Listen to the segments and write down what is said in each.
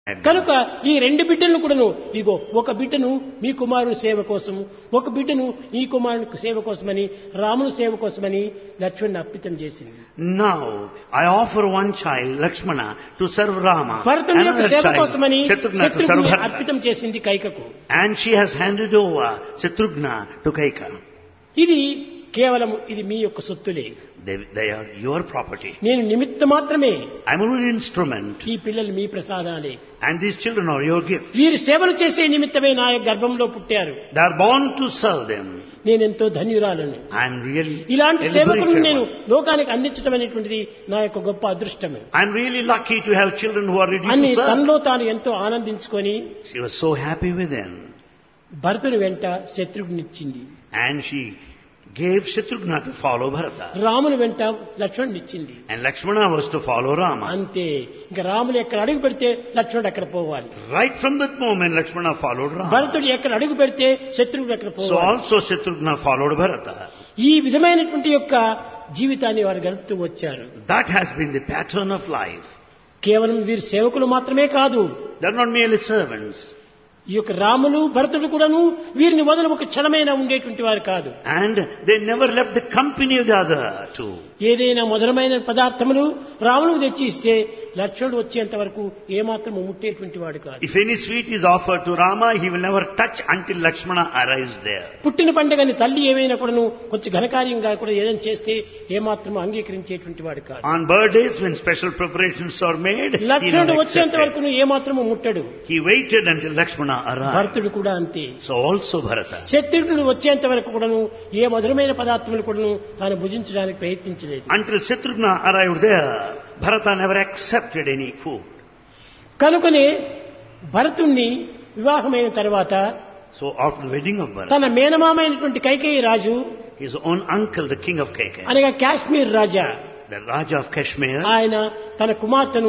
కనుక ఈ రెండు బిడ్డలను కూడాను ఇగో ఒక బిడ్డను మీ కుమారుని సేవ కోసము ఒక బిడ్డను ఈ కుమారుని సేవ కోసమని రాముని సేవ కోసమని లక్ష్మణ్ని అర్పితం చేసింది Now, I offer one child, Lakshmana, to serve Rama. భరతుని యొక్క Another సేవ child, కోసమని Shatrughna, to serve శత్రుఘ్ని Bharata. అర్పితం చేసింది కైకకు And she has handed over Shatrughna to Kaika. ఇది కేవలం ఇది మీ యొక్క సొత్తులే They, they are your property. నేను నిమిత్త మాత్రమే I'm only an instrument. ఈ పిల్లలు మీ ప్రసాదాలే And these children are your gift. వీరు సేవలు చేసే నిమిత్తమే నా యొక్క గర్భంలో పుట్టారు They are born to serve them. నేనెంతో ధన్యురాలను I'm really ఇలాంటి సేవకులను liberated నేను one. లోకానికి అందించడం అనేటువంటిది నా యొక్క గొప్ప అదృష్టమే I'm really lucky to have children who are ready అని to serve. తనలో తాను ఎంతో ఆనందించుకొని She was so happy with them. భరతుని వెంట శత్రుఘ్నిచ్చింది And she gave Shatrughna to follow Bharata. రాముని వెంట లక్ష్మణునిచ్చింది And Lakshmana was to follow Rama. అంతే ఇంకా రాములు ఎక్కడ అడుగు పెడితే లక్ష్మణుడు అక్కడ పోవాలి Right from that moment, Lakshmana followed Rama. భరతుడు ఎక్కడ అడుగు పెడితే శత్రువుడు అక్కడ So పోవాలి also Shatrughna followed Bharata. ఈ విధమైనటువంటి యొక్క జీవితాన్ని వారు గడుపుతూ వచ్చారు That has been the pattern of life. కేవలం వీరు సేవకులు మాత్రమే కాదు They're not merely servants. ఈ యొక్క రాములు భరతుడు కూడాను వీరిని వదలు ఒక క్షణమైనా ఉండేటువంటి వారు కాదు And they never left the company of the other two. ఏదైనా మధురమైన పదార్థములు రాములకు తెచ్చి ఇస్తే లక్ష్మణుడు వచ్చేంత వరకు ఏమాత్రం ముట్టేటువంటి వాడు కాదు If any sweet is offered to Rama, he will never touch until Lakshmana arrives there. పుట్టిన పండుగని తల్లి ఏమైనా కూడాను కొంచెం ఘనకార్యంగా కూడా ఏదైనా చేస్తే ఏమాత్రం అంగీకరించేటువంటి వాడు కాదు On birthdays, when special preparations are made, he లక్ష్మణుడు never వచ్చేంత accepted. వరకు ఏమాత్రము ముట్టడు He waited until Lakshmana arrived. భరతుడు కూడా అంతే So also Bharata. శత్రుఘ్నుడు వచ్చేంత వరకు కూడాను ఏ మధురమైన పదార్థములు కూడాను తాను భుజించడానికి ప్రయత్నించలేదు Until Shatrughna arrived there, Bharata never accepted any food. కనుకనే భరతుణ్ణి వివాహమైన తర్వాత So after the wedding of Bharata, తన మేనమామైనటువంటి కైకేయి రాజు his own uncle, the king of Kaikeya, అనగా కాశ్మీర్ రాజా the Raja of Kashmir, ఆయన తన కుమార్తెను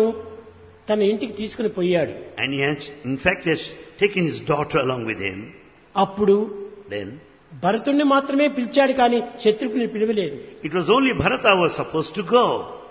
తన ఇంటికి తీసుకుని పోయాడు and he has, in fact, has taken his daughter along with him. అప్పుడు Then భరతుణ్ణి మాత్రమే పిలిచాడు కానీ శత్రుఘ్ని పిలవలేదు it was only Bharata who was supposed to go.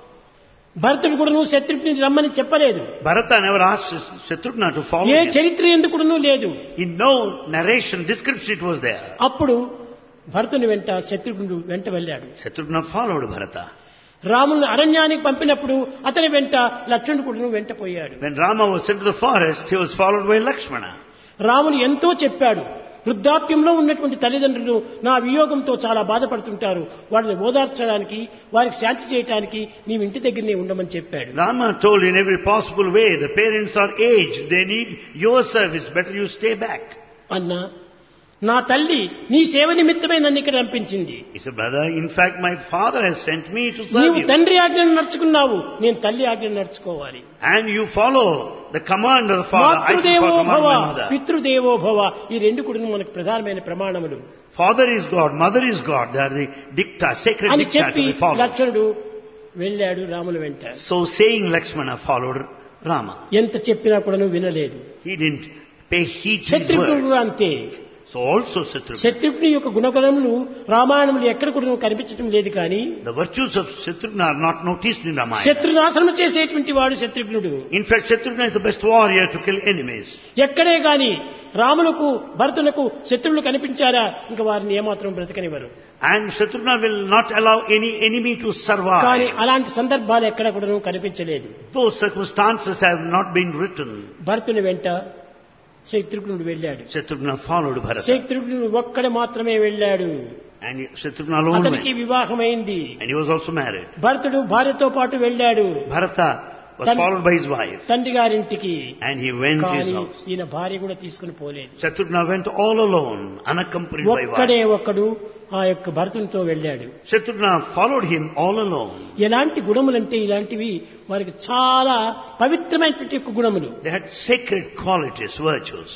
భరతుడు కూడా నువ్వు శత్రుఘ్ని రమ్మని చెప్పలేదు Bharata never asked Shatrughna to follow A him. చరిత్ర ఎందుకు లేదు In no narration, description it was there. అప్పుడు భరతుని వెంట శత్రుఘ్నుడు వెంట వెళ్ళాడు Shatrughna followed Bharata. రాముని అరణ్యానికి పంపినప్పుడు అతని వెంట లక్ష్మణుడు కూడా వెంట పోయాడు When Rama was sent to the forest, he was followed by Lakshmana. రాముడు ఎంతో చెప్పాడు వృద్ధాప్యంలో ఉన్నటువంటి తల్లిదండ్రులు నా వియోగంతో చాలా బాధపడుతుంటారు వాళ్ళని ఓదార్చడానికి వారికి శాంతి చేయడానికి నీవు ఇంటి దగ్గరనే ఉండమని చెప్పాడు Rama told in every possible way, the parents are aged, they need your service, better you stay back. అన్నా నా తల్లి నీ సేవ నిమిత్తమే నన్ను ఇక్కడ పంపించింది He said, brother, in fact my father has sent me to serve నీవు you. తండ్రి ఆజ్ఞను నడుచుకున్నావు నేను తల్లి ఆజ్ఞను నడుచుకోవాలి And you follow the command of the father. I should Matrudevo follow భవ my mother. పితృదేవో భవ ఈ రెండు కూడా మనకు ప్రధానమైన ప్రమాణములు Father is God, mother is God. They are the dicta, sacred అని dicta చెప్పి to be followed. లక్ష్మణుడు వెళ్ళాడు రాముల వెంట So saying Lakshmana followed Rama. ఎంత చెప్పినా కూడా వినలేదు He didn't pay heed to his శత్రుఘ్నుడు words. కూడా అంతే So also Shatrughna. శత్రుఘ్ని యొక్క గుణగణములు రామాయణములు ఎక్కడ కూడా కనిపించడం లేదు కానీ The virtues of Shatrughna are not noticed in Ramayana. శత్రునాశనం చేసేటువంటి వాడు శత్రుఘ్నుడు In fact, Shatrughna is the best warrior to kill enemies. ఎక్కడే గాని రాములకు భరతులకు శత్రువులు కనిపించారా ఇంకా వారిని ఏమాత్రం బ్రతకనివ్వరు And Shatrughna will not allow any enemy to కానీ survive. అలాంటి సందర్భాలు ఎక్కడ కూడా కనిపించలేదు Those circumstances have not been written. భరతుని వెంట శత్రుఘ్నుడు వెళ్ళాడు Shatrughna followed Bharata. శత్రుఘ్నుడు ఒక్కడే మాత్రమే వెళ్ళాడు And Shatrughna alone అతనికి went. వివాహమైంది And he was also married. భరతుడు భార్యతో పాటు వెళ్ళాడు Bharata was Tan- followed by his wife. తండ్రి గారింటికి And he went to his కానీ house. ఈయన భార్య కూడా తీసుకుని పోలేదు Shatrughna went all alone, unaccompanied by ఒక్కడే wife. ఒక్కడు ఆ యొక్క భరతునితో వెళ్ళాడు Shatrughna followed him all alone. ఎలాంటి గుణములంటే ఇలాంటివి వారికి చాలా పవిత్రమైనటువంటి యొక్క గుణములు They had sacred qualities, virtues.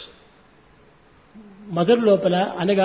మధుర లోపల అనగా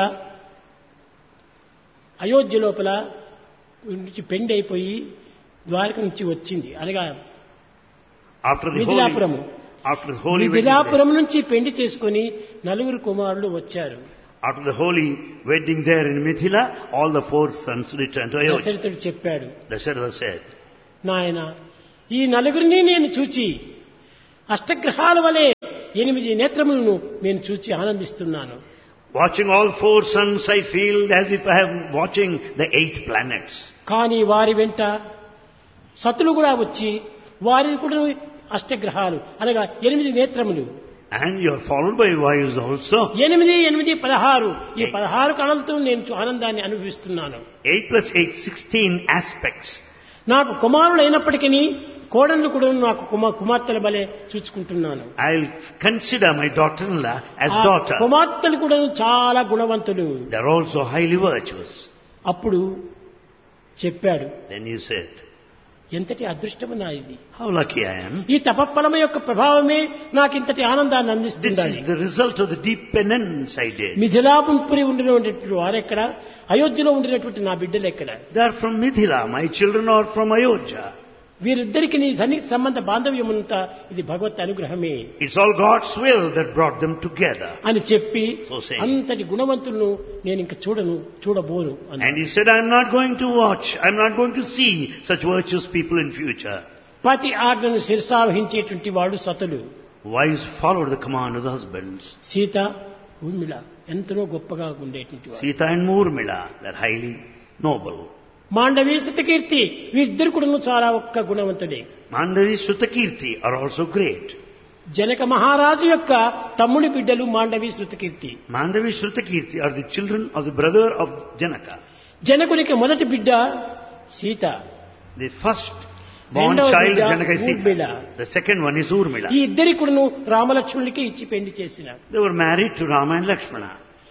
అయోధ్య లోపల నుంచి పెండి అయిపోయి ద్వారక నుంచి వచ్చింది అనగా After the holy, మిథిలాపురము after the holy wedding day, Mithilapuram నుంచి పెండి చేసుకుని నలుగురు కుమారులు వచ్చారు after the holy wedding there in Mithila, all the four sons returned to Ayodhya. దశరథుడు చెప్పాడు Dasharatha said, నాయన ఈ నలుగురిని నేను చూచి అష్టగ్రహాల వలె ఎనిమిది నేత్రములను నేను చూచి ఆనందిస్తున్నాను Watching all four suns, I feel as if I am watching the eight planets. కానీ వారి వెంట సతులు కూడా వచ్చి వారి కూడా అష్టగ్రహాలు అనగా ఎనిమిది నేత్రములు And you are followed by Vayus also. ఎనిమిది ఎనిమిది పదహారు ఈ పదహారు కళలతో నేను చూ- ఆనందాన్ని అనుభవిస్తున్నాను 8 plus 8, 16 aspects. నాకు కుమారులు అయినప్పటికీ కోడళ్ళు కూడా నాకు కుమార్ కుమార్తెల బలే చూసుకుంటున్నాను I'll consider my daughter-in-law as ఆ daughter. కుమార్తెలు కూడా చాలా గుణవంతులు They're also highly virtuous. అప్పుడు చెప్పాడు Then you said, ఎంతటి అదృష్టము నా ఇది how lucky I am. ఈ తపఫలము యొక్క ప్రభావమే నాకు ఇంతటి ఆనందాన్ని This అందిస్తుంది is the result of the deep penance I did. Mithilapuri ఉండినటువంటి వారెక్కడ అయోధ్యలో ఉండినటువంటి నా బిడ్డలు ఎక్కడ They are from Mithila. My children are from Ayodhya. వీరిద్దరికి నీ సన్నిహిత సంబంధ బాంధవ్యమంతా ఇది భగవత్ అనుగ్రహమే It's all God's will that brought them together. అని చెప్పి So saying. అంతటి గుణవంతులను నేను ఇంక చూడను చూడబోను అని And he said, I'm not going to watch, I'm not going to see such virtuous people in future. పతి ఆజ్ఞను శిరసావహించేటువంటి వాడు సతులు Wives followed the command of the husbands. Sita Urmila ఎంతనో గొప్పగా ఉండేటువంటి వాడు Sita and Murmila, they're highly noble. Mandavi సుతకీర్తి వీరిద్దరు కూడా చాలా ఒక్క గుణవంతుడే Mandavi Sutakirti are also great. Janaka మహారాజు యొక్క తమ్ముడి బిడ్డలు Mandovi Shrutakirti Mandavi Shrutakirti are the children of the brother of Janaka. జనకునికి మొదటి బిడ్డ సీత The first born రెండవ child బిడ్డ of Janaka is Urmila. Sita. The second one is Urmila. ఈ ఇద్దరి కూడాను రామలక్ష్మణులకి ఇచ్చి పెళ్లి చేసిన They were married to Rama and Lakshmana.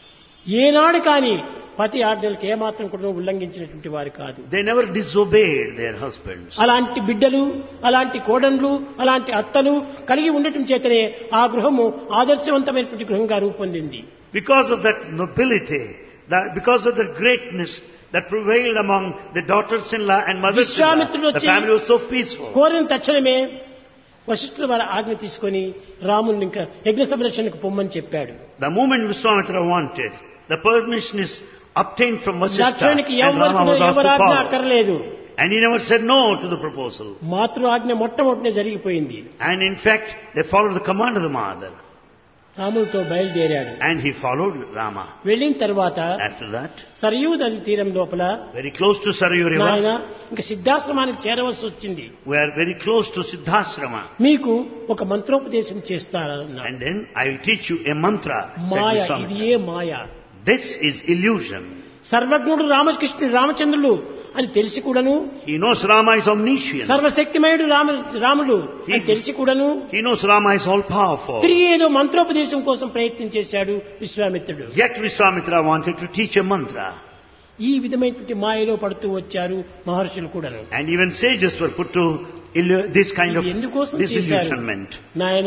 ఏనాడు కాని పతి ఆజ్ఞలకు ఏమాత్రం కూడా ఉల్లంఘించినటువంటి వారు కాదు They never disobeyed their husbands. అలాంటి బిడ్డలు అలాంటి కోడన్లు అలాంటి అత్తలు కలిగి ఉండటం చేతనే ఆ గృహము ఆదర్శవంతమైనటువంటి గృహంగా రూపొందింది Because of that nobility, that because of the greatness that prevailed among the daughters-in-law and mothers-in-law, విశ్వామిత్రుడు the వచ్చి- family was so peaceful. కోరిన తక్షణమే వశిష్ఠుల వారి ఆజ్ఞ తీసుకొని రాముని ఇంకా యజ్ఞ సంరక్షణకు పొమ్మని చెప్పాడు The moment Vishwamitra wanted, the permission is obtained from Vasishtha లక్ష్మణునికి and Rama ఎవరికి was asked to ఎవరాజ్ఞ follow. అక్కర్లేదు And he never said no to the proposal. మాతృ ఆజ్ఞ మొట్టమొదటినే జరిగిపోయింది And in fact, they followed the command of the mother. రాములతో బయలుదేరాడు And he followed Rama. వెళ్ళిన తర్వాత After that, Sarayu నది తీరం లోపల very close to Sarayu నాయన River, ఇంకా సిద్ధాశ్రమానికి చేరవలసి వచ్చింది we are very close to Siddhasrama. మీకు ఒక మంత్రోపదేశం చేస్తారన్నాడు And then I will teach you a mantra, said మాయ ఇది Vishwamitra. A Maya This is illusion. సర్వజ్ఞుడు రామకృష్ణుడు రామచంద్రులు అని తెలిసి కూడాను He knows Rama is omniscient. సర్వశక్తిమయుడు Rama రాముడు అని తెలిసి కూడాను He knows Rama is all powerful. తిరిగి ఏదో మంత్రోపదేశం కోసం ప్రయత్నం చేశాడు విశ్వామిత్రుడు Yet Vishwamitra wanted to teach a mantra. ఈ విధమైనటువంటి మాయలో పడుతూ వచ్చారు మహర్షులు కూడాను And even sages were put to illu- this kind of ఇది ఎందుకోసం చేశారు disillusionment. నాయన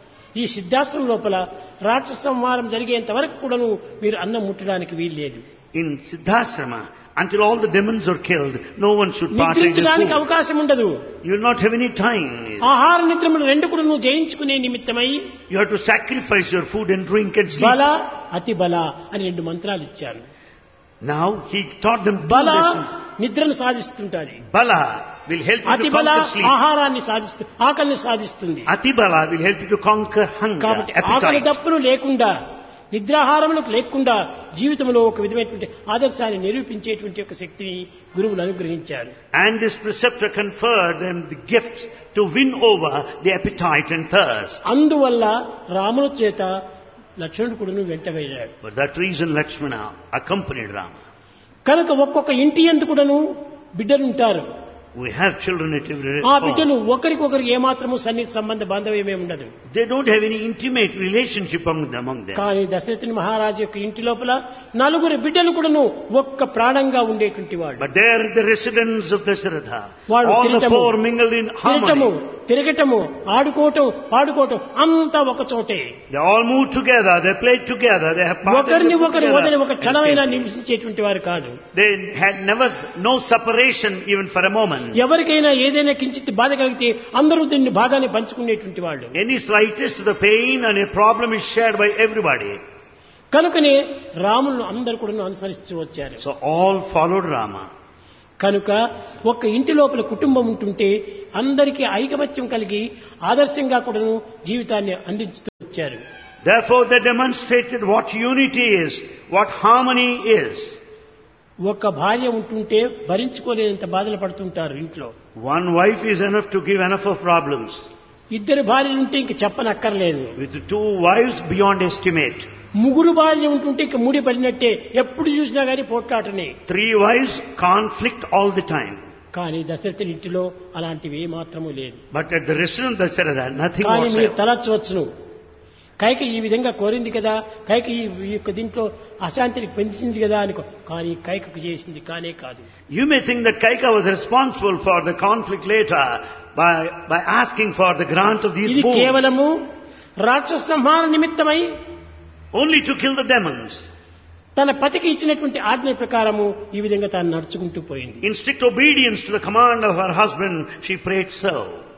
ఈ సిద్ధాశ్రమం లోపల రాక్షస సంహారం జరిగేంత వరకు కూడాను మీరు అన్నం ముట్టడానికి వీల్లేదు In Siddhasrama, until all the demons are killed, no one should partake in నిద్రించడానికి food. అవకాశం ఉండదు You will not have any time. ఆహార నిద్రములు రెండు కూడా నువ్వు జయించుకునే నిమిత్తమై You have to sacrifice your food and drink and sleep. బల అతి బల అని రెండు మంత్రాలు ఇచ్చాను Now he taught them two బల lessons. నిద్రను సాధిస్తుంటాది Bala will help you అతి to బల conquer sleep. ఆహారాన్ని సాధిస్తూ ఆకలిని సాధిస్తుంది Atibala will help you to conquer hunger, కాబట్టి ఆకలి appetite. దప్పులు లేకుండా నిద్రాహారములకు లేకుండా జీవితంలో ఒక విధమైనటువంటి ఆదర్శాన్ని నిరూపించేటువంటి ఒక శక్తిని గురువులు అనుగ్రహించారు And this preceptor conferred them the gift to win over the appetite and thirst. అందువల్ల రాముని చేత లక్ష్మణుడు కూడా వెంట వెళ్ళాడు For that reason Lakshmana accompanied Rama. కనుక ఒక్కొక్క ఇంటి ఎందు కూడాను బిడ్డలుంటారు We have children at every ఆ home. బిడ్డలు ఒకరికొకరికి ఏమాత్రము సన్నిహిత సంబంధ బాంధవ్యమే ఉండదు They don't have any intimate relationship among them. Among them. కానీ దశరథుని మహారాజు యొక్క ఇంటి లోపల నలుగురు బిడ్డలు కూడాను ఒక్క ప్రాణంగా ఉండేటువంటి వాళ్ళు But they are the residents of Dasharatha. వాళ్ళు All the తిరగటము, four mingled in తిరగటము harmony. తిరగటము ఆడుకోవటం పాడుకోవటం అంతా ఒక చోటే They all move together, they played together, they have parted ఒకరిని with ఒకరు together వదిలి ఒక and క్షణమైనా same. నివసించేటువంటి వారు కాదు They had never, no separation even for a moment. ఎవరికైనా ఏదైనా కించిత్ బాధ కలిగితే అందరూ దీన్ని భాగాన్ని పంచుకునేటువంటి వాళ్ళు Any slightest the pain and a problem is shared by everybody. కనుకనే రాములను అందరు కూడా అనుసరిస్తూ వచ్చారు So all followed Rama. కనుక ఒక్క ఇంటి లోపల కుటుంబం ఉంటుంటే అందరికీ ఐకమత్యం కలిగి ఆదర్శంగా కూడాను జీవితాన్ని అందించుతూ వచ్చారు Therefore they demonstrated what unity is, what harmony is. ఒక్క భార్య ఉంటుంటే భరించుకోలేనంత బాధలు పడుతుంటారు ఇంట్లో One wife is enough to give enough of problems. ఇద్దరు భార్యలు ఉంటే ఇంక చెప్పనక్కర్లేదు With two wives beyond estimate. ముగ్గురు భార్య ఉంటుంటే ఇంక ముడి పడినట్టే ఎప్పుడు చూసినా గానీ పోట్లాటనే Three wives, conflict all the time. కానీ దశరథుని ఇంటిలో అలాంటివి ఏ మాత్రము లేదు But at the restaurant Dasharatha, nothing కానీ మీరు whatsoever. తలచవచ్చును కైక ఈ విధంగా కోరింది కదా కైక ఈ ఈ యొక్క దీంట్లో అశాంతిని పెంచింది కదా అనుకో కానీ కైకకు చేసింది కానే కాదు You may think that Kaika was responsible for the conflict later by, by asking for the grant of these ఇది boons. కేవలము రాక్షస సంహార నిమిత్తమై Only to kill the demons. తన పతికి ఇచ్చినటువంటి ఆజ్ఞ ప్రకారము ఈ విధంగా తాను నడుచుకుంటూ పోయింది In strict obedience to the command of her husband, she prayed so.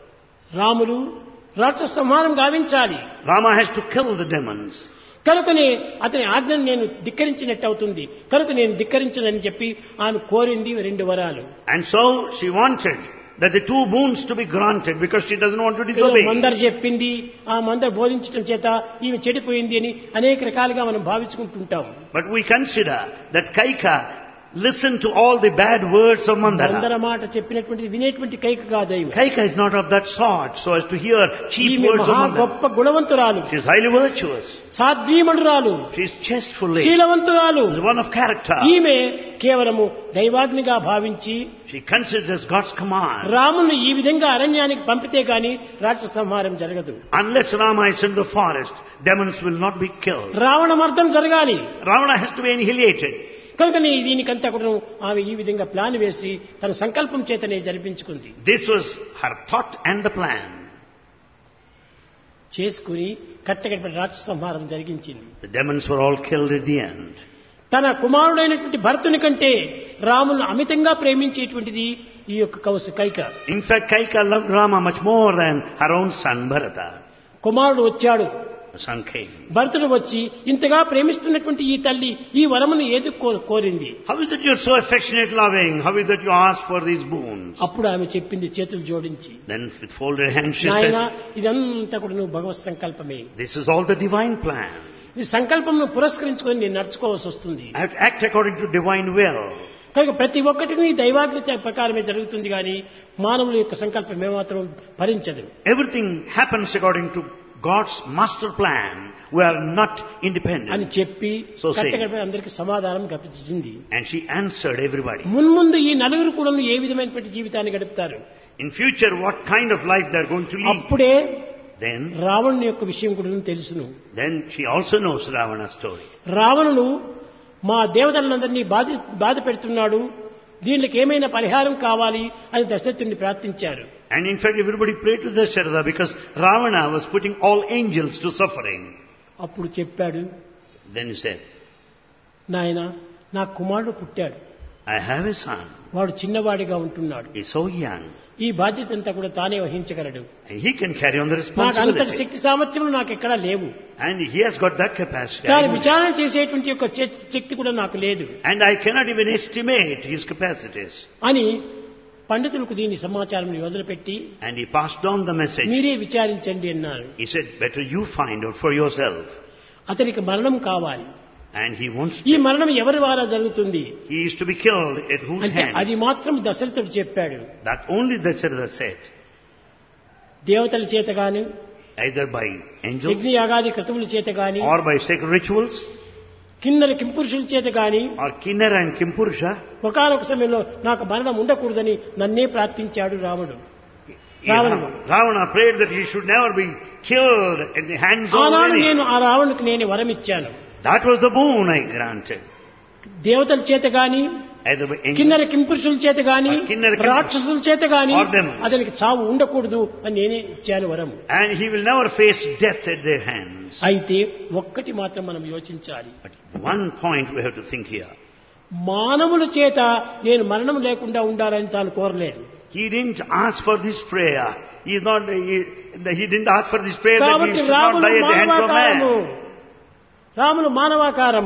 Ramulu రాక్షస సంహారం గావించాలి Rama has to kill the demons. కనుకనే అతని ఆజ్ఞను నేను ధిక్కరించినట్టు అవుతుంది కనుక నేను ధిక్కరించనని చెప్పి ఆమె కోరింది రెండు వరాలు And so she wanted that the two boons to be granted because she doesn't want to ఏదో disobey. మందరు చెప్పింది ఆ మందరు బోధించడం చేత ఈమె చెడిపోయింది అని అనేక రకాలుగా మనం భావించుకుంటుంటాం But we consider that Kaika listened to all the bad words of Manthara Mandara. మాట చెప్పినటువంటి వినేటువంటి కైక కాదు ఈమె. Kaika is not of that sort so as to hear cheap ఈమె words of మహా Mandara. గొప్ప గుణవంతురాలు She is highly virtuous. సాధ్వీమణురాలు She is chasteful lady. శీలవంతురాలు She is one of character. ఈమె కేవలము దైవాగ్నిగా భావించి She considers God's command. రాముని ఈ విధంగా అరణ్యానికి పంపితే గాని రాక్షస సంహారం జరగదు Unless Rama is in the forest, demons will not be killed. Ravana మర్దం జరగాలి Ravana has to be annihilated. కనుక దీనికంతా కూడా ఆమె ఈ విధంగా ప్లాన్ వేసి తన సంకల్పం చేతనే జరిపించుకుంది This was her thought and the plan. చేసుకుని కట్టగడపడి రాక్షస సంహారం జరిగించింది The demons were all killed at the end. తన కుమారుడైనటువంటి భరతుని కంటే రాములను అమితంగా ప్రేమించేటువంటిది ఈ యొక్క కౌసు Kaika In fact, Kaika loved Rama much more than her own son Bharata. కుమారుడు వచ్చాడు The son came. భరతుడు వచ్చి ఇంతగా ప్రేమిస్తున్నటువంటి ఈ తల్లి ఈ వరమును ఏది కో- కోరింది How is it you're so affectionate, loving? How is it you ask for these boons? అప్పుడు ఆమె చెప్పింది చేతులు జోడించి Then with folded hands she నాయన said, ఇదంతా కూడా నువ్వు భగవత్ సంకల్పమే This is all the divine plan. ఈ సంకల్పంను పురస్కరించుకొని నేను నడుచుకోవాల్సి వస్తుంది I have to act according to divine will. కనుక ప్రతి ఒక్కటిని దైవాజ్ఞ ప్రకారమే జరుగుతుంది కానీ మానవుల యొక్క సంకల్పం ఏమాత్రం భరించదు Everything happens according to God's master plan. We are not అని independent. చెప్పి So say. కట్టగడపై అందరికి సమాధానం గతించింది And she answered everybody. మున్ముందు ఈ నలుగురు కూడా ఏ విధమైనటువంటి జీవితాన్ని గడుపుతారు In future, what kind of life they are going to lead? అప్పుడే Then, రావణుని యొక్క విషయం కూడా తెలుసును then she also knows Ravana's story. రావణుడు మా దేవతలందరినీ బాధ బాధ పెడుతున్నాడు దీనికి ఏమైనా పరిహారం కావాలి అని దశరథుడిని ప్రార్థించారు And in fact, everybody prayed to Dasharatha because Ravana was putting all angels to suffering. అప్పుడు చెప్పాడు Then he said, నాయన నా కుమారుడు పుట్టాడు I have a son. వాడు చిన్నవాడిగా ఉంటున్నాడు He's so young. ఈ బాధ్యత అంతా కూడా తానే వహించగలడు And he can carry on the నాకు అంతటి responsibility. శక్తి సామర్థ్యములు నాకు ఎక్కడా లేవు And he has got that capacity. కానీ I know. విచారణ చేసేటువంటి యొక్క శక్- శక్తి కూడా నాకు లేదు And I cannot even estimate his capacities. అని పండితులకు దీని సమాచారం వదిలిపెట్టి And he passed on the message. మీరే విచారించండి అన్నారు He said, better you find out for yourself. అతనికి మరణం కావాలి And he wants, ఈ మరణం ఎవరి ద్వారా జరుగుతుంది he is to be killed at whose అంటే అది hand? మాత్రం దశరథుడు చెప్పాడు That only Dasharatha said, దేవతల చేత గాని either by angels యజ్ఞ యాగాది క్రతువుల చేత గాని or by sacred rituals కిన్నర కింపురుషుల చేత గాని or Kinnara and Kimpurusha. ఒకనొక సమయంలో నాకు మరణం ఉండకూడదని నన్నే ప్రార్థించాడు రాముడు Ravana, Ravana. Ravana prayed that he should never be killed at the hands of ఆనాడు any. నేను ఆ రావణునికి నేను వరం ఇచ్చాను That was the boon I granted. దేవతల చేత గాని Either by angels కిన్నర కింపురుషుల చేత గాని ఆ కిన్నెర కింపురు- రాక్షసుల చేత గాని Or demons. అతనికి చావు ఉండకూడదు అని నేనే ఇచ్చాను వరం and he will never face death at their hands. అయితే ఒక్కటి మాత్రం మనం యోచించాలి But one point we have to think here. మానవుల చేత నేను మరణం లేకుండా ఉండాలని తాను కోరలేదు He didn't ask for this prayer. He is not. He, he didn't ask for this prayer that he కాబట్టి should not Ramulu die at the hands of మానవాకారము man. Ramulu మానవాకారము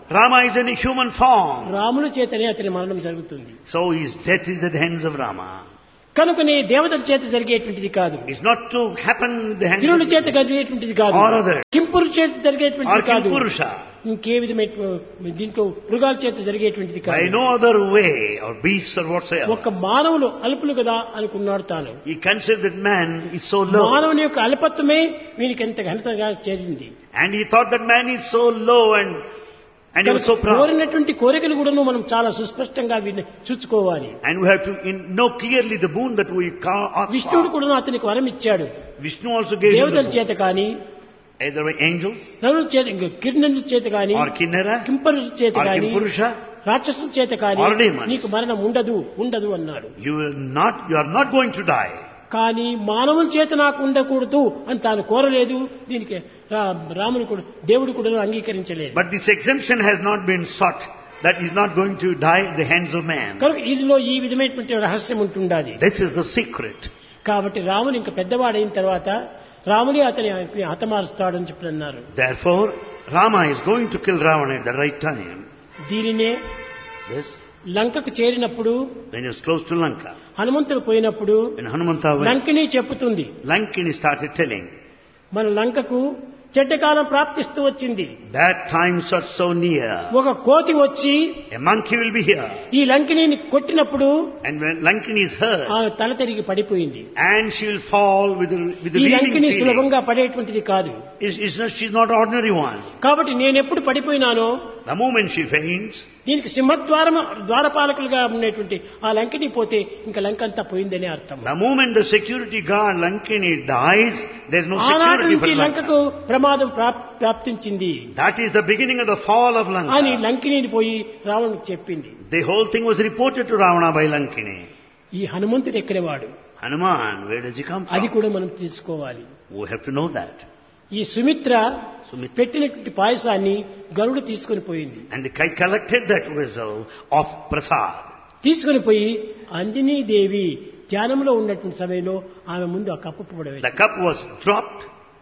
Rama is in a human form. రాముల చేతనే అతని మరణం జరుగుతుంది So his death is at the hands of Rama. కనుకనే దేవతల చేత జరిగేటువంటిది కాదు It's not to happen in the hands గిరుల of చేత జరిగేటువంటిది కాదు Or other. కింపురు చేత or జరిగేటువంటిది కాదు Kimpurusha. ఇంకే విధమైన దీంట్లో మృగాల చేత జరిగేటువంటిది By కాదు no other way, or beasts or whatsoever. ఒక మానవులు అల్పులు కదా అనుకున్నాడు తాను He considered that man is so low. మానవుని యొక్క అల్పత్వమే వీనికి ఎంత ఘనతగా చేరింది And he thought that man is so low and, and he was so proud. కోరినటువంటి కోరికలు కూడాను మనం చాలా సుస్పష్టంగా వీటిని చూసుకోవాలి And we have to in, know clearly the boon that we ca- ask విష్ణువుడు for. కూడా అతనికి వరం ఇచ్చాడు Vishnu also gave him దేవతల the boon. చేత కానీ Either by angels నరుల చేత కిరణుల చేత కానీ or Kinnara కింపరుల చేత or కానీ Kimpurusha. రాక్షసుల చేత కానీ Or demons. నీకు మరణం ఉండదు ఉండదు అన్నాడు You will not, you are not going to die. కానీ మానవుల చేత నాకు ఉండకూడదు అని తాను కోరలేదు దీనికి రా- రాముడు కూడా దేవుడు కూడా అంగీకరించలేదు But this exemption has not been sought. That is not going to die at the hands of man. కనుక ఇదిలో ఈ విధమైనటువంటి రహస్యం ఉంటుండాలి This is the secret. కాబట్టి రాముడు ఇంకా పెద్దవాడైన తర్వాత రాముడే అతని హతమారుస్తాడని చెప్పి అన్నారు Therefore, Rama is going to kill Ravana at the right time. దీనినే Yes. లంకకు చేరినప్పుడు When he was close to Lanka. హనుమంతుడు పోయినప్పుడు When Hanumanta went, Lankini చెప్పుతుంది Lankini started telling, మన లంకకు చెడ్డకాలం ప్రాప్తిస్తూ వచ్చింది Bad times are so near. ఒక కోతి వచ్చి A monkey will be here. ఈ లంకిని కొట్టినప్పుడు And when Lankini is hurt, ఆమె తల తిరిగి పడిపోయింది and she will fall with the, with the ఈ bleeding లంకిని feeling. సులభంగా పడేటువంటిది కాదు Is, is not, she's not ordinary one. కాబట్టి నేను ఎప్పుడు పడిపోయినానో The moment she faints, దీనికి సింహద్వారం ద్వారపాలకులుగా ఉండేటువంటి ఆ లంకిని పోతే ఇంకా లంక అంతా పోయిందనే అర్థం the moment the security guard Lankini dies, there's no ఆనాటి security నుంచి for Lanka. లంకకు ప్రమాదం ప్రాప్- ప్రాప్తించింది That is the beginning of the fall of అని Lanka. లంకిని పోయి రావణుడికి చెప్పింది The whole thing was reported to Ravana by Lankini. ఈ హనుమంతుడు ఎక్కడేవాడు Hanuman, where does he come అది from? కూడా మనం తెలుసుకోవాలి We have to know that. ఈ సుమిత్ర Sumitra. పెట్టినటువంటి పాయసాన్ని గరుడు తీసుకొని పోయింది And the kite collected that vessel of prasad. తీసుకొని పోయి అంజనీ దేవి ధ్యానంలో ఉన్నటువంటి సమయంలో ఆమె ముందు ఆ కప్పు పడవేసి The cup was dropped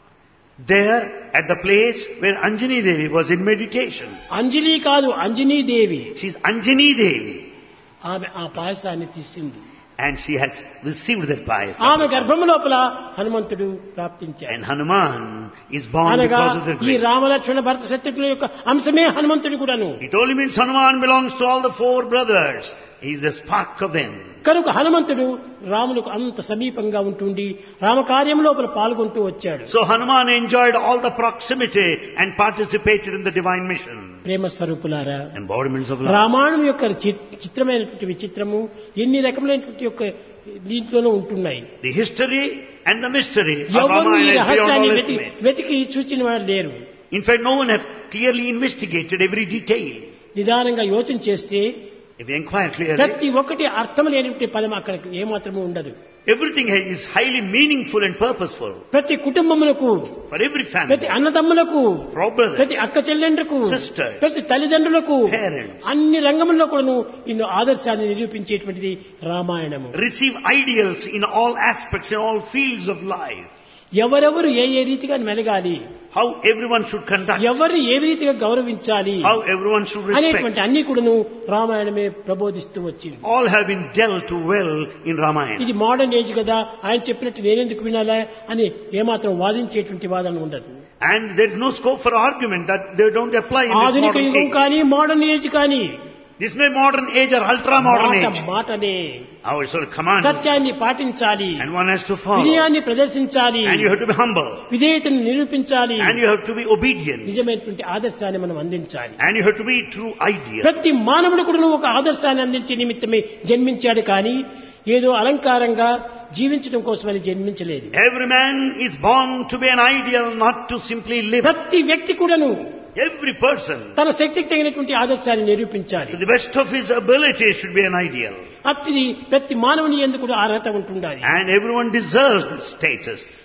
there at the place where Anjani Devi was in meditation. Anjali కాదు అంజనీ దేవి She's Anjani Devi. ఆమె ఆ పాయసాన్ని తీసింది And she has received that pious ఆమె గర్భము లోపల హనుమంతుడు ప్రాప్తించాడు And Hanuman is born అనగా because of the ఈ grace. రామలక్ష్మణ భరత శత్రుఘ్నుల యొక్క అంశమే హనుమంతుడు కూడాను It only means Hanuman belongs to all the four brothers. He is the spark of them. కనుక హనుమంతుడు రాములకు అంత సమీపంగా ఉంటుండి రామకార్యం లోపల పాల్గొంటూ వచ్చాడు So Hanuman enjoyed all the proximity and participated in the divine mission. ప్రేమ స్వరూపులారా Embodiments of love. రామాయణం యొక్క చి- చిత్రమైనటువంటి విచిత్రము ఎన్ని రకములైనటువంటి యొక్క దీంట్లోనూ ఉంటున్నాయి The history and the mystery of ఎవరు ఈ Ramayana is beyond రహస్యాన్ని all వెతి- estimate. వెతికి చూచిన వారు లేరు In fact, no one has clearly investigated every detail. నిదానంగా యోచన చేస్తే If you inquire clearly, ప్రతి ఒక్కటి అర్థం లేనటువంటి పదం అక్కడ ఏమాత్రము ఉండదు everything is highly meaningful and purposeful ప్రతి కుటుంబములకు for every ప్రతి family. అన్నదమ్ములకు For our brothers, ప్రతి అక్క చెల్లెండ్రకు Sisters. ప్రతి తల్లిదండ్రులకు Parents. అన్ని రంగముల్లో కూడాను ఇన్ని ఆదర్శాన్ని నిరూపించేటువంటిది రామాయణము receive ideals in all aspects, in all fields of life. ఎవరెవరు ఏ ఏ రీతిగా మెలగాలి How everyone should conduct, ఎవరిని ఏ రీతిగా గౌరవించాలి how everyone should respect. అనేటువంటి అన్ని కూడాను రామాయణమే ప్రబోధిస్తూ వచ్చింది All have been dealt well in Ramayana. ఇది మోడర్న్ ఏజ్ కదా ఆయన చెప్పినట్టు నేనెందుకు వినాలా అని ఏమాత్రం వాదించేటువంటి వాదన ఉండదు And there is no scope for argument that they don't apply in this ఆధునిక modern యుగం age. కానీ మోడర్న్ ఏజ్ కానీ This may modern age or ultra modern మాట age. మాటనే Our sort of command. సత్యాన్ని పాటించాలి And one has to follow. విజయాన్ని ప్రదర్శించాలి And you have to be humble. విధేయతను నిరూపించాలి And you have to be obedient. నిజమైనటువంటి ఆదర్శాన్ని మనం అందించాలి And you have to be true ideal. ప్రతి మానవుడు కూడా ఒక ఆదర్శాన్ని అందించే నిమిత్తమే జన్మించాడు కానీ ఏదో అలంకారంగా జీవించడం కోసమని జన్మించలేదు Every man is born to be an ideal, not to simply live. ప్రతి వ్యక్తి కూడాను Every person, తన శక్తికి తగినటువంటి ఆదర్శాన్ని నిరూపించాలి to the best of his ability, should be an ideal. అతిది ప్రతి మానవుని ఎందుకు కూడా అర్హత ఉంటుండాలి And everyone deserves that status.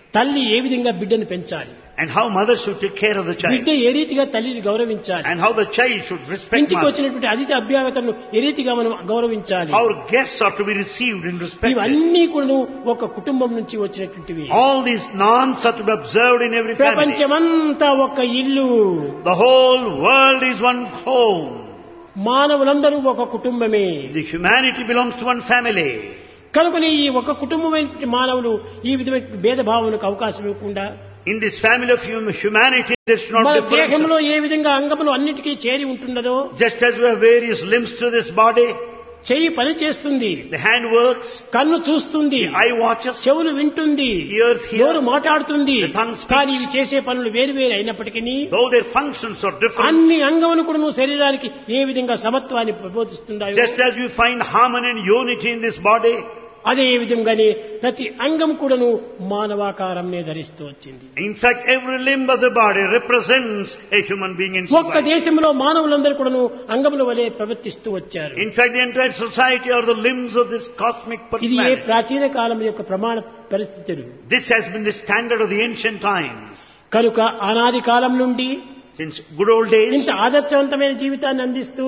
తల్లి ఏ విధంగా బిడ్డను పెంచాలి and how mother should take care of the child బిడ్డ ఏ రీతిగా తల్లిని గౌరవించాలి and how the child should respect ఇంటికి mother. వచ్చినటువంటి అతిథి అభ్యాగతను ఏ రీతిగా మనం గౌరవించాలి How guests are to be received and respected. ఇవన్నీ కూడా ఒక కుటుంబం నుంచి వచ్చినటువంటివి All these norms are to be observed in every family. ప్రపంచమంతా ఒక ఇల్లు The whole world is one home. మానవులందరూ ఒక కుటుంబమే The humanity belongs to one family. కనుకని ఈ ఒక కుటుంబమైన మానవులు ఈ విధమైన భేదభావనకు అవకాశం ఇవ్వకుండా In this family of hum- humanity, there should not మన be దేహంలో differences. ఏ విధంగా అంగములు అన్నిటికీ చేరి ఉంటున్నదో Just as we have various limbs to this body, చెయ్యి పని చేస్తుంది the hand works, కన్ను చూస్తుంది the eye watches, చెవులు వింటుంది ears నోరు hear. మాట్లాడుతుంది The tongue speaks. కానీ ఇవి చేసే పనులు వేరు వేరు అయినప్పటికీ Though their functions are different, అన్ని అంగములు కూడా నువ్వు శరీరానికి ఏ విధంగా సమత్వాన్ని ప్రబోధిస్తున్నాయో just as we find harmony and unity in this body, అదే విధంగానే ప్రతి అంగం కూడాను మానవాకారంనే ధరిస్తూ వచ్చింది in fact, every limb of the body represents a human being in ఒక్క society. దేశంలో మానవులందరూ కూడాను అంగముల వలె ప్రవర్తిస్తూ వచ్చారు In fact, the entire society are the limbs of this cosmic ఇది ఏ personality. ప్రాచీన కాలం యొక్క ప్రమాణ పరిస్థితులు This has been the standard of the ancient times. కనుక అనాది కాలం నుండి Since good old days, ఇంత ఆదర్శవంతమైన జీవితాన్ని అందిస్తూ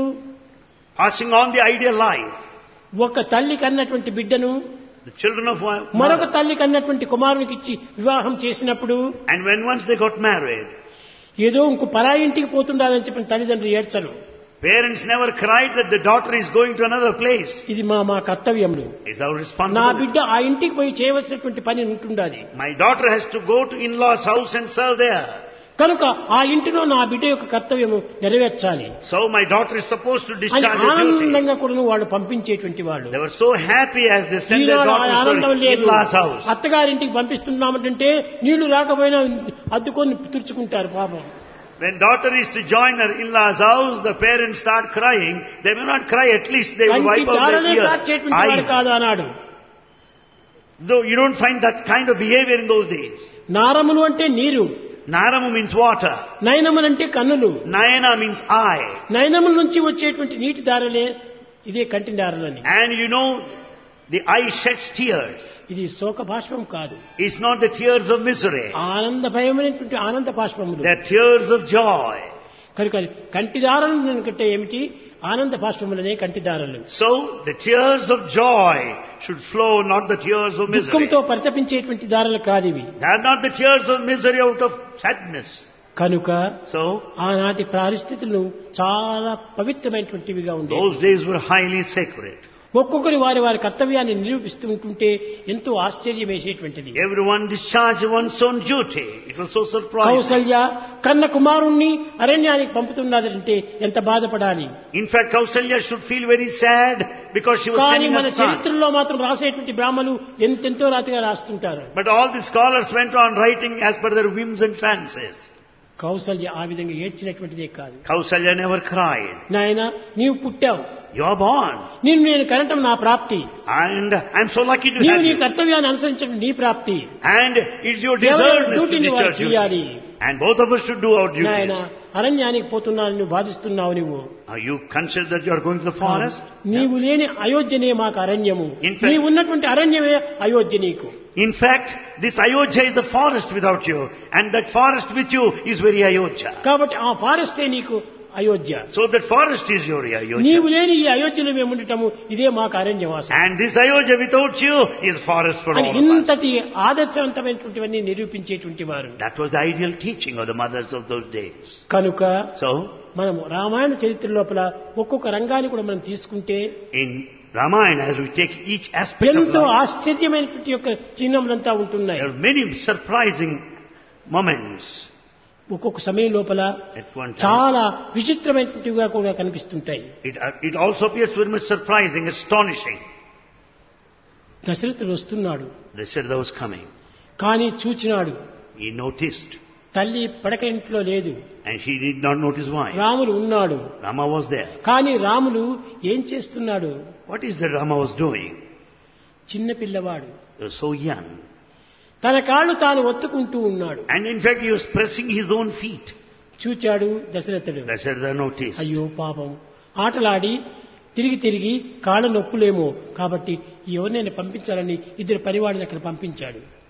passing on the ideal life, ఒక తల్లి కన్నటువంటి బిడ్డను the children of one మరొక mother. తల్లి కన్నటువంటి కుమారునికి ఇచ్చి వివాహం చేసినప్పుడు And when once they got married, ఏదో ఇంకో పరాయి ఇంటికి పోతుండాలని చెప్పిన తల్లిదండ్రులు ఏడ్చరు parents never cried that the daughter is going to another place. ఇది మా మా కర్తవ్యములు It's our నా responsibility. బిడ్డ ఆ ఇంటికి పోయి చేయవలసినటువంటి పని ఉంటుండాలి My daughter has to go to in-laws house and serve there. కనుక ఆ ఇంటిలో నా బిడ్డ యొక్క కర్తవ్యము నెరవేర్చాలి So my daughter is supposed to అని discharge her duty. ఆనందంగా కూడా వాళ్ళు పంపించేటువంటి వాళ్ళు They were so happy as they sent their ఈనాడు ఆ daughters ఆనందం to లేదు in-laws house. అత్తగారింటికి పంపిస్తున్నామంటే నీళ్లు రాకపోయినా అద్దుకొని తుడుచుకుంటారు పాపం When daughter is to join her in-laws house, the parents start crying. They may not cry, at least they will కంటి wipe out చాలనే their కార్చేటువంటి వాడు tears. కాదు అన్నాడు Though you don't find that kind of behavior in those days. నారములు అంటే నీరు Naramu means water. నయనములంటే కన్నులు Nayana means eye. నయనముల నుంచి వచ్చేటువంటి నీటి దారలే ఇదే కంటి దారలని And you know, the eye sheds tears. ఇది శోక భాష్పం కాదు It's not the tears of misery. ఆనంద భయమైనటువంటి ఆనంద భాష్పములు They're tears of joy. కనుక కంటి దారలు కంటే ఏమిటి ఆనంద భాష్పములనే కంటి దారలు So, the tears of joy should flow, not the tears of misery. దుఃఖంతో పరితపించేటువంటి దారలు కాదు ఇవి They're not the tears of misery out of sadness. కనుక So, ఆనాటి పరిస్థితులు చాలా పవిత్రమైనటువంటివిగా ఉండేవి those days were highly sacred. ఒక్కొక్కరి వారి వారి కర్తవ్యాన్ని నిరూపిస్తూ ఉంటుంటే ఎంతో ఆశ్చర్యం వేసేటువంటిది Everyone discharged one's own duty. It was so surprising. Kaushalya కన్న కుమారుణ్ణి అరణ్యానికి పంపుతున్నదంటే ఎంత బాధపడాలి In fact, Kausalya should feel very sad because she was కానీ sending మన her son. చరిత్రలో మాత్రం రాసేటువంటి బ్రాహ్మలు ఎంతెంతో రాతిగా రాస్తుంటారు But all the scholars went on writing as per their whims and fancies. Kaushalya ఆ విధంగా ఏడ్చినటువంటిదే కాదు Kausalya never cried. నాయన నీవు పుట్టావు You are born. నిన్ను నేను కనటం నా ప్రాప్తి And I'm so lucky to నీవు have నీ you. కర్తవ్యాన్ని అనుసరించడం నీ ప్రాప్తి And it's your ఎవరి deservedness to డ్యూటీని వారు discharge చేయాలి duty. And both of us should do our నాయన duties. అరణ్యానికి పోతున్నాను నువ్వు బాధిస్తున్నావు నువ్వు Are you consider that you are going to the forest? నీవు లేని అయోధ్యనే మాకు అరణ్యము In fact- నీవు ఉన్నటువంటి అరణ్యమే అయోధ్య నీకు In fact, this Ayodhya is the forest without you. And that forest with you is very Ayodhya. కాబట్టి ఆ ఫారెస్టే నీకు Ayodhya So that forest is your Ayodhya. నీవు లేని ఈ అయోధ్యలో మేము ఉండటము ఇదే మాకు అరణ్యవాసం And this Ayodhya without you is forest for అని all of us. ఇంతటి ఆదర్శవంతమైనటువంటివన్నీ నిరూపించేటువంటి వారు That was the ideal teaching of the mothers of those days. కనుక So, మనము రామాయణ చరిత్ర లోపల ఒక్కొక్క రంగాన్ని కూడా మనం తీసుకుంటే in Ramayana, as we take each aspect of ఎంతో life, ఆశ్చర్యమైనటువంటి యొక్క చిహ్నములంతా ఉంటున్నాయి there are many surprising moments ఒక్కొక్క సమయం లోపల at one time. చాలా విచిత్రమైనటువంటివిగా కూడా కనిపిస్తుంటాయి It, uh, it also appears very much surprising, astonishing. దశరథుడు వస్తున్నాడు They said that was coming. కానీ చూచినాడు He noticed, తల్లి పడక ఇంట్లో లేదు and he did not notice why. Ramulu ఉన్నాడు Rama was there. కానీ రాములు ఏం చేస్తున్నాడు What is that Rama was doing? చిన్న పిల్లవాడు He was so young. తన కాళ్ళు తాను ఒత్తుకుంటూ ఉన్నాడు And in fact, he was pressing his own feet. చూచాడు దశరథుడు Dasharatha noticed. అయ్యో పాపం ఆటలాడి తిరిగి తిరిగి కాళ్ళ నొప్పులేమో కాబట్టి ఎవరినైనా పంపించాలని ఇద్దరు పనివాడిని అక్కడ పంపించాడు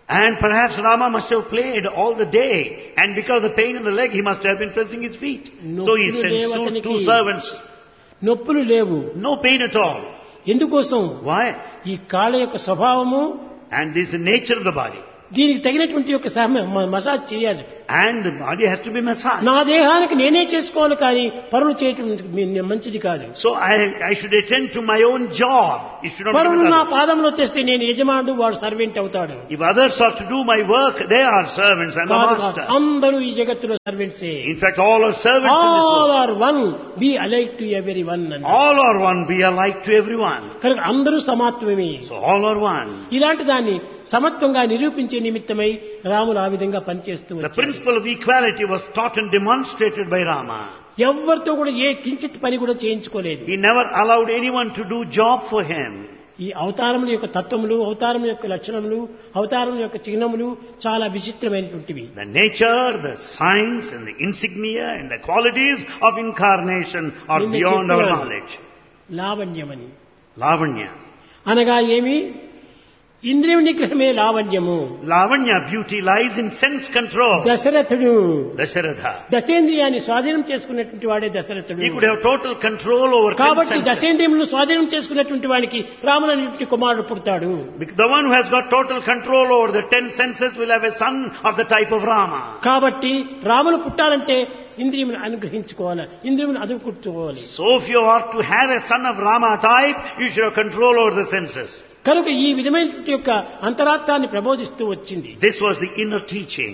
And perhaps Rama must have played all the day, and because of the pain in the leg, he must have been pressing his feet. So he నొప్పులు sent two, లేవతనికి. two servants. నొప్పులు లేవు No pain at all. ఎందుకోసం Why? ఈ కాళ్ళ యొక్క స్వభావము And this is the nature of the body. దీనికి తగినటువంటి యొక్క సహ- మ- మసాజ్ చేయాలి And the body has to be massaged. నా దేహానికి నేనే చేసుకోవాలి కానీ పరులు చేయటం మీ- మంచిది కాదు So I, I should attend to my own job. It should not be పరులు with నా others. పాదంలో తెస్తే నేను యజమానుడు వాడు సర్వెంట్ అవుతాడు If others are to do my work, they are servants and the కాదు కాదు. master. అందరూ ఈ జగత్తులో సర్వెంట్సే In fact, all are servants in this all world. Are one be alike to everyone All are one, be alike to everyone. కనుక అందరూ సమాత్వమే So all are one. ఇలాంటి దాన్ని సమత్వంగా నిరూపించే నిమిత్తమై రాములు ఆ విధంగా పనిచేస్తూ The వచ్చారు. principle of equality was taught and demonstrated by Rama. ఎవరితో కూడా ఏ కించిత్ పని కూడా చేయించుకోలేదు He never allowed anyone to do job for him. ఈ అవతారముల యొక్క తత్వములు అవతారముల యొక్క లక్షణములు అవతారముల యొక్క చిహ్నములు చాలా విచిత్రమైనటువంటివి The nature, the signs and the insignia and the qualities of incarnation are నిన్న beyond our చెప్పారు. knowledge. లావణ్యమని Lavanya. అనగా ఏమి ఇంద్రియ నిగ్రహమే లావణ్యము Lavanya beauty lies in sense control. దశరథుడు Dasharatha. దశేంద్రియాన్ని స్వాధీనం చేసుకున్నటువంటి వాడే దశరథుడు He could have total control over ten కాబట్టి senses. దశేంద్రియములను స్వాధీనం చేసుకున్నటువంటి వానికి రాముడు అనేటువంటి కుమారుడు పుడతాడు Because The one who has got total control over the ten senses will have a son of the type of Rama. కాబట్టి Ramulu పుట్టాలంటే ఇంద్రియమును అనుగ్రహించుకోవాలి ఇంద్రియమును అదుపుకోవాలి So if you are to have a son of Rama type, you should have control over the senses. కనుక ఈ విధమైనటువంటి యొక్క అంతరార్థాన్ని ప్రబోధిస్తూ వచ్చింది This was the inner teaching.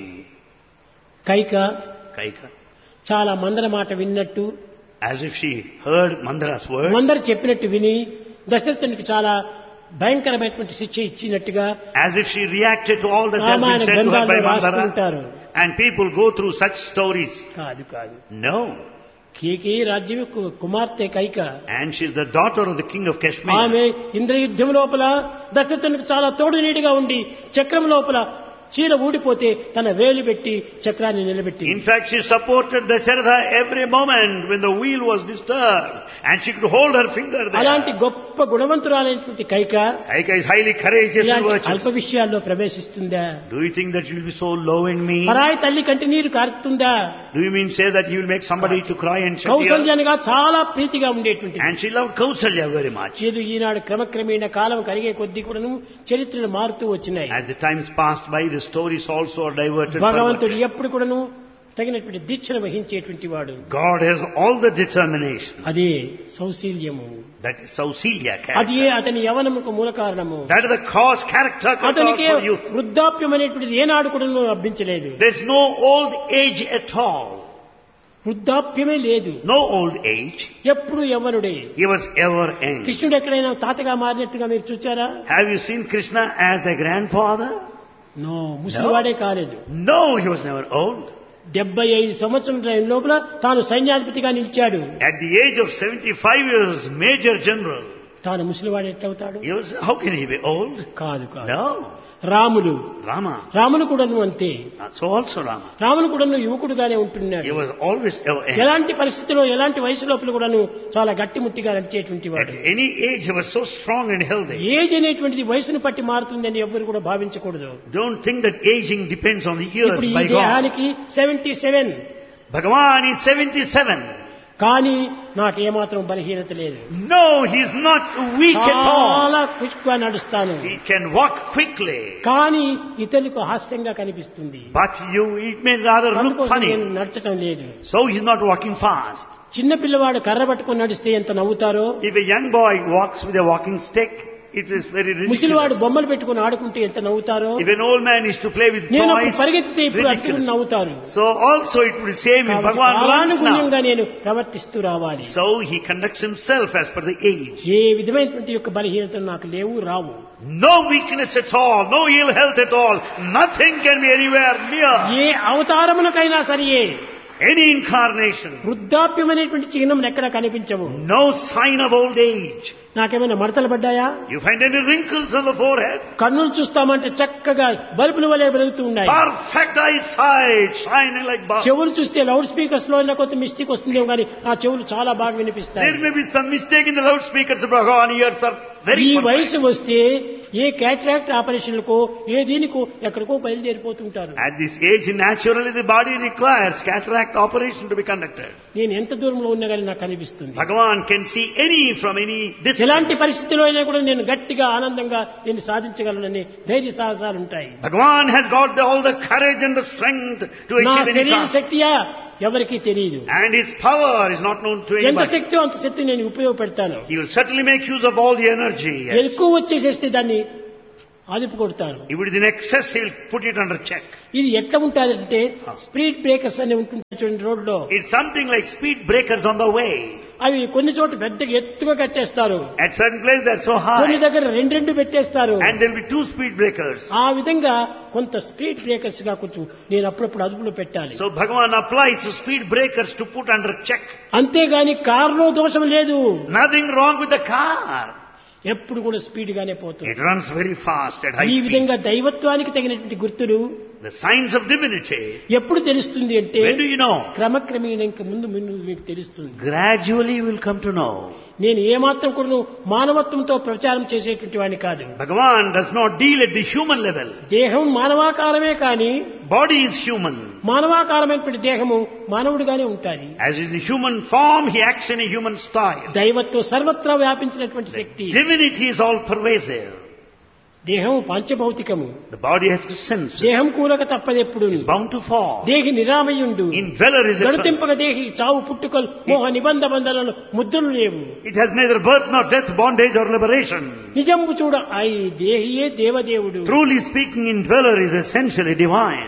Kaika Kaika. చాలా మందర మాట విన్నట్టు As if she heard Mandara's words. మందర చెప్పినట్టు విని దశరథునికి చాలా భయంకరమైనటువంటి శిక్ష ఇచ్చినట్టుగా As if she reacted to all that has been Ramayana said to her by గ్రంథాల్లో రాస్తూ Mandara. ఉంటారు And people go through such stories. కాదు కాదు No. కేకే రాజ్యం కు- కుమార్తె Kaika And she's the daughter of the king of Kashmir. ఆమె ఇంద్రయుద్ధం లోపల దశరథునికి చాలా తోడు నీడిగా ఉండి చక్రం లోపల చీర ఊడిపోతే తన వేలు పెట్టి చక్రాన్ని నిలబెట్టి In fact, she supported Dasharatha every moment when the wheel was disturbed. And she could hold her finger అలాంటి there. గొప్ప గుణవంతురాలైనటువంటి Kaika Kaika is highly courageous and ఇలాంటి అల్ప virtuous. విషయాల్లో ప్రవేశిస్తుందా Do you think that you will be so low and mean? పరాయి తల్లి కంటి నీరు కారుతుందా Do you mean say that you will make somebody to cry and shed tears? కౌసల్యానిగా చాలా ప్రీతిగా ఉండేటువంటి And she loved Kausalya very much. చేదు ఈనాడు క్రమక్రమేణ కాలం కరిగే కొద్దీ కూడాను చరిత్రలు మారుతూ వచ్చినాయి As the times passed by, the stories also are diverted. భగవంతుడు perverted. ఎప్పుడు కూడాను తగినటువంటి దీక్షను వహించేటువంటి వాడు God has all the determination. అదే సౌశీల్యము That is Sausilya అది character. అతని యవనముకు మూల కారణము That is the cause, character cause అతనికి for youth. వృద్ధాప్యం అనేటువంటిది ఏనాడు కూడా లభించలేదు There's no old age at all. వృద్ధాప్యమే లేదు No old age. ఎప్పుడు యవ్వనుడే He was ever young. కృష్ణుడు ఎక్కడైనా తాతగా మారినట్టుగా మీరు చూచారా Have you seen Krishna as a grandfather? No ముసలివాడే కాలేదు No, he was never old. డెబ్బై ఐదు సంవత్సరం టైం లోపల తాను సైన్యాధిపతిగా నిలిచాడు At the age of 75 years, Major General. తాను ముసలివాడు ఎట్లవుతాడు He was, how can he be old? కాదు కాదు No. రాములు Rama. రాములు కూడాను అంతే So also Rama. రాములు కూడాను యువకుడుగానే ఉంటున్నాడు He was always ever young. ఎలాంటి పరిస్థితిలో ఎలాంటి వయసు లోపల కూడాను చాలా గట్టిముట్టిగా నడిచేటువంటి At వాడు any age, he was so strong and healthy. Age అనేటువంటిది వయసును పట్టి మారుతుందని ఎవ్వరు కూడా భావించకూడదు Don't think that aging depends on the years ఇప్పుడు ఈ by God. దేహానికి సెవెంటీ సెవెన్ Bhagavan is 77. కానీ నాకు ఏమాత్రం బలహీనత లేదు No, he is not weak at all. చాలా క్విక్గా నడుస్తాను He can walk quickly. కానీ ఇతరులకు హాస్యంగా కనిపిస్తుంది But you, it may rather look అందుకోసం నేను funny. నడచడం లేదు So he's not walking fast. చిన్న పిల్లవాడు కర్ర పట్టుకొని నడిస్తే ఎంత నవ్వుతారో If a young boy walks with a walking stick, it is very ముసలివాడు ridiculous. బొమ్మలు పెట్టుకొని ఆడుకుంటే ఎంత నవ్వుతారో If an old man is to play with నేను అప్పుడు toys, పరిగెత్తితే ఇప్పుడు అట్టుకుని ridiculous. నవ్వుతారు So also it would say me, కాబట్టి Bhagavan runs now. కాలానుగుణ్యంగా నేను ప్రవర్తిస్తూ రావాలి So he conducts himself as per the age. ఏ విధమైనటువంటి యొక్క బలహీనతలు నాకు లేవు రావు No weakness at all, no ill health at all. Nothing can be anywhere near. A అవతారమునకైనా సరియే Any incarnation. వృద్ధాప్యం అనేటువంటి చిహ్నం ఎక్కడ కనిపించవు No sign of old age. నాకేమైనా మడతలు పడ్డాయా You find any wrinkles on the forehead? కన్నులు చూస్తామంటే చక్కగా బల్బుల వలె వెలుగుతూ ఉన్నాయి Perfect eyesight, shining like bulbs. చెవులు చూస్తే లౌడ్ స్పీకర్స్ లో అయినా కొంత మిస్టేక్ వస్తుందేమో కానీ ఆ చెవులు చాలా బాగా There వినిపిస్తాయి may be some mistake in the loudspeakers of Bhagavan ears are very ఈ perfect. వయసు వస్తే ఏ క్యాటరాక్ట్ ఆపరేషన్లకో ఏ దీనికో ఎక్కడికో బయలుదేరిపోతుంటారు At this age, naturally the body requires cataract operation to be conducted. నేను ఎంత దూరంలో ఉన్నా కానీ నాకు అనిపిస్తుంది Bhagavan can see any from any ఎలాంటి distance. పరిస్థితిలో అయినా కూడా నేను గట్టిగా ఆనందంగా నేను సాధించగలనని ధైర్య సాహసాలు ఉంటాయి Bhagavan has got the, all the courage and the strength to నా achieve any శరీర task. శక్తియా ఎవరికీ తెలియదు And his power is not known to ఎంత anybody. శక్తి అంత శక్తి నేను ఉపయోగపెడతాను He will certainly make use of all the energy. yes. ఎక్కువ వచ్చేసేస్తే దాన్ని అదుపు కొడతాను If it is in excess, he will put it under check. ఇది ఎట్లా ఉంటుందంటే స్పీడ్ బ్రేకర్స్ అని ఉంటుంది చూడండి రోడ్లో It's something like speed breakers on the way. అవి కొన్ని చోట్ల పెద్దగా ఎత్తుగా కట్టేస్తారు At certain places they're so కొన్ని high. దగ్గర రెండు రెండు పెట్టేస్తారు And there'll be two speed breakers. ఆ విధంగా కొంత స్పీడ్ బ్రేకర్స్ గా కొంచెం నేను అప్పుడప్పుడు అదుపులో పెట్టాలి So Bhagavan applies the speed breakers to put under check. అంతేగాని కారులో దోషం లేదు Nothing wrong with the car. ఎప్పుడు కూడా స్పీడ్ గానే పోతుంది It runs very fast at high ఈ speed. విధంగా దైవత్వానికి తగినటువంటి గుర్తులు The signs of divinity. ఎప్పుడు తెలుస్తుంది అంటే When do you know? క్రమక్రమేణ ఇంక ముందు ముందు మీకు తెలుస్తుంది Gradually you will come to know. నేను ఏమాత్రం కూడా మానవత్వంతో ప్రచారం చేసేటువంటి వాడిని కాదు Bhagavan does not deal at the human level. దేహం మానవాకారమే కానీ Body is human. మానవాకారమైనటువంటి దేహము మానవుడిగానే ఉంటాయి As is the human form, he acts in a human style. దైవత్వం సర్వత్రా వ్యాపించినటువంటి శక్తి Divinity is all pervasive. దేహం పంచభౌతికము The body has two senses. దేహం కూలక తప్పదెప్పుడు It's bound to fall. దేహి నిరామయుండు Indweller is eternal. గడుతింపక దేహి చావు పుట్టుకలు మోహ నిబంధ బంధాలను ముద్రలు లేవు It has neither birth nor death, bondage or liberation. నిజంబు చూడ ఐ దేహియే దేవదేవుడు Truly speaking, indweller is essentially divine.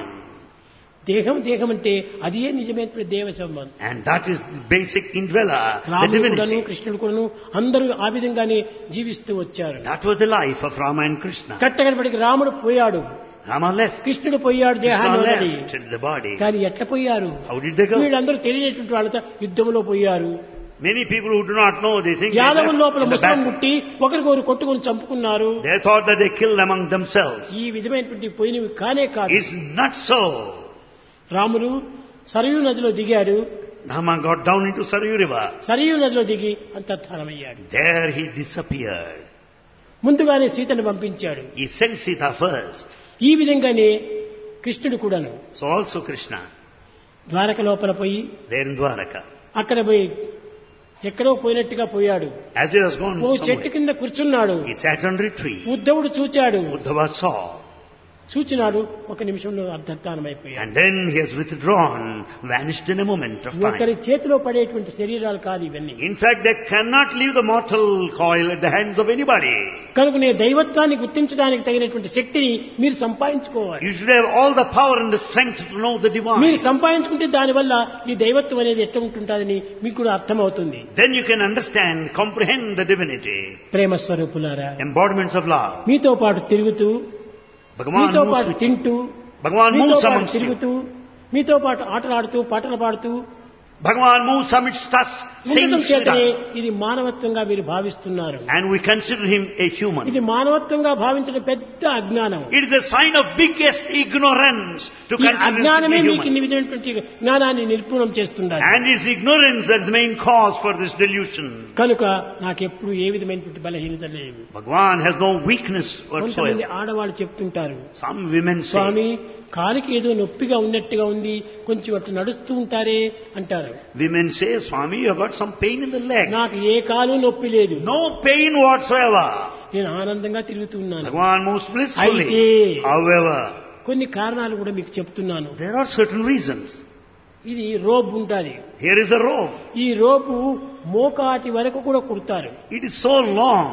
దేహం దేహం అంటే అదే నిజమైనటువంటి దేవ సంబంధం And that is the basic indweller, the రాముడు కూడాను divinity. కృష్ణుడు కూడాను అందరూ ఆ విధంగానే జీవిస్తూ వచ్చారు That was the life of Rama and Krishna. కట్టగడపడికి రాముడు పోయాడు Rama left. కృష్ణుడు పోయాడు Krishna దేహాన్ని వదిలి. left the body. కానీ ఎట్లా పోయారు How did they go? వీళ్ళందరూ తెలియనటువంటి వాళ్ళతో యుద్ధంలో పోయారు Many people who do not know, they think they యాదవుల left లోపల in the ముసలం battle. ముట్టి ఒకరికొకరు కొట్టుకుని చంపుకున్నారు They thought that they killed among themselves. ఈ విధమైనటువంటి పోయినవి కానే కాదు It's not so. రాముడు సరయూ నదిలో దిగాడు Rama got down into Sarayu River. Sarayu నదిలో దిగి అంతర్ధానమయ్యాడు There he disappeared. ముందుగానే సీతను పంపించాడు He sent Sita first. ఈ విధంగానే కృష్ణుడు కూడాను So also Krishna, ద్వారక లోపల పోయి there in Dwaraka. అక్కడ పోయి ఎక్కడో పోయినట్టుగా పోయాడు As he was gone ఓ చెట్టు somewhere, కింద కూర్చున్నాడు he sat under a tree. ఉద్ధవుడు చూచాడు Uddhava saw. చూచినాడు ఒక నిమిషంలో అర్ధత్తానమైపోయాడు And then he has withdrawn, vanished in a moment of ఒకరి time. చేతిలో పడేటువంటి శరీరాలు కాదు ఇవన్నీ In fact, they cannot leave the mortal coil at the hands of anybody. కనుక నేను దైవత్వాన్ని గుర్తించడానికి తగినటువంటి శక్తిని మీరు సంపాదించుకోవాలి You should have all the power and the strength to know the divine. మీరు సంపాదించుకుంటే దానివల్ల ఈ దైవత్వం అనేది ఎట్లా ఉంటుందని మీకు కూడా అర్థమవుతుంది Then you can understand, comprehend the divinity, ప్రేమ స్వరూపులారా embodiments of love. మీతో పాటు తిరుగుతూ Bhagavan మీతో moves పాటు with you. తింటూ Bhagavan మీతో moves పాటు amongst you. తిరుగుతూ మీతో పాటు ఆటలాడుతూ పాటలు పాడుతూ Bhagavan moves amidst us, ఉండటం sings with చేతనే us. ఇది మానవత్వంగా మీరు భావిస్తున్నారు And we consider him a ఇది human. మానవత్వంగా భావించడం పెద్ద అజ్ఞానం It is a sign of biggest ignorance to ఈ consider him to అజ్ఞానమే be మీకు human. ఇన్ని విధమైనటువంటి జ్ఞానాన్ని నిర్పూర్ణం చేస్తున్నారు And it's ignorance that's the main cause for this delusion. కనుక నాకెప్పుడు ఏ విధమైనటువంటి బలహీనత లేవు Bhagavan has no weakness కొంతమంది whatsoever. ఆడవాళ్ళు చెప్తుంటారు Some women say, స్వామి కాలికి ఏదో నొప్పిగా ఉన్నట్టుగా ఉంది కొంచెం అట్లా నడుస్తూ ఉంటారే అంటారు women say, Swami, you have got some pain in the leg. నాకు ఏ కాలు నొప్పి లేదు No pain whatsoever. నేను ఆనందంగా తిరుగుతూ ఉన్నాను Bhagavan moves blissfully. Aite. However, కొన్ని కారణాలు కూడా మీకు చెప్తున్నాను there are certain reasons. ఇది రోబ్ ఉంటుంది Here is a rope. ఈ రోపు మోకాటి వరకు కూడా కుడతారు It is so long.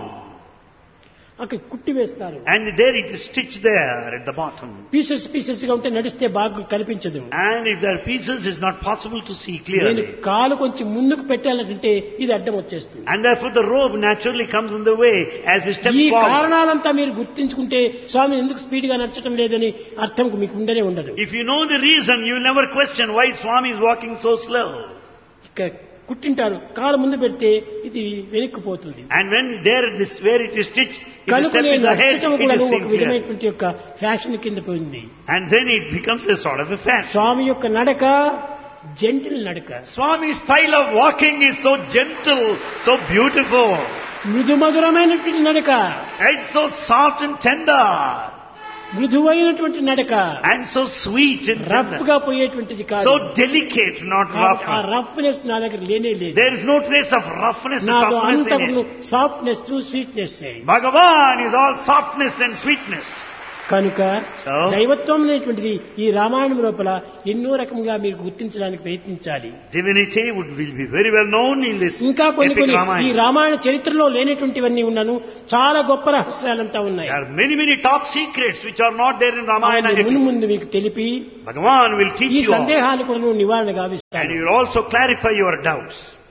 అక్కడ కుట్టి వేస్తారు And there it is stitched there at the bottom. Pieces pieces గా ఉంటే నడిస్తే బాగా కనిపించదు And if there are pieces, it's not possible to see నేను clearly. కాలు కొంచెం ముందుకు పెట్టాలంటే ఇది అడ్డం వచ్చేస్తుంది And therefore the rope naturally comes in the way as he steps ఈ forward. కారణాలంతా మీరు గుర్తించుకుంటే స్వామి ఎందుకు స్పీడ్ గా నడచడం లేదని అర్థం మీకు ఉండనే ఉండదు If you know the reason, you will never question why Swami is walking so slow. ఇక్కడ కుట్టింటారు కాలు ముందు పెడితే ఇది వెనక్కిపోతుంది And when there, this where it is stitched, if the కనుక step నేను is ahead, నడచడం it కూడా is ఒక seen clear. విధమైనటువంటి యొక్క ఫ్యాషన్ కింద పోయింది And then it becomes a sort of a fashion. స్వామి యొక్క నడక జంటిల్ నడక Swami's style of walking is so gentle, so beautiful. మృదుమధురమైనటువంటి నడక It's so soft and tender మృదువైనటువంటి నడక and so sweet and rough tender. గా పోయేటువంటిది కాదు So delicate, not rough. ఆ roughness నా దగ్గర లేనే లేదు There is no trace of roughness and నాకు toughness in అంతకు it. Softness sweetness Bhagavan is all softness and sweetness. కనుక So? దైవత్వం అనేటువంటిది ఈ రామాయణం లోపల ఎన్నో రకంగా మీరు గుర్తించడానికి ప్రయత్నించాలి Divinity would will be very well known in this ఇంకా కొన్ని epic కొన్ని ఈ Ramayana. రామాయణ చరిత్రలో లేనటువంటివన్నీ ఉన్నాను చాలా గొప్ప రహస్యాలంతా ఉన్నాయి There are many, many top secrets which are not there in Ramayana. అవన్నీ epic. మును ముందు మీకు తెలిపి Bhagavan will teach ఈ you all. సందేహాలు కూడా నువ్వు నివారణ And గావిస్తాను he will also clarify your doubts.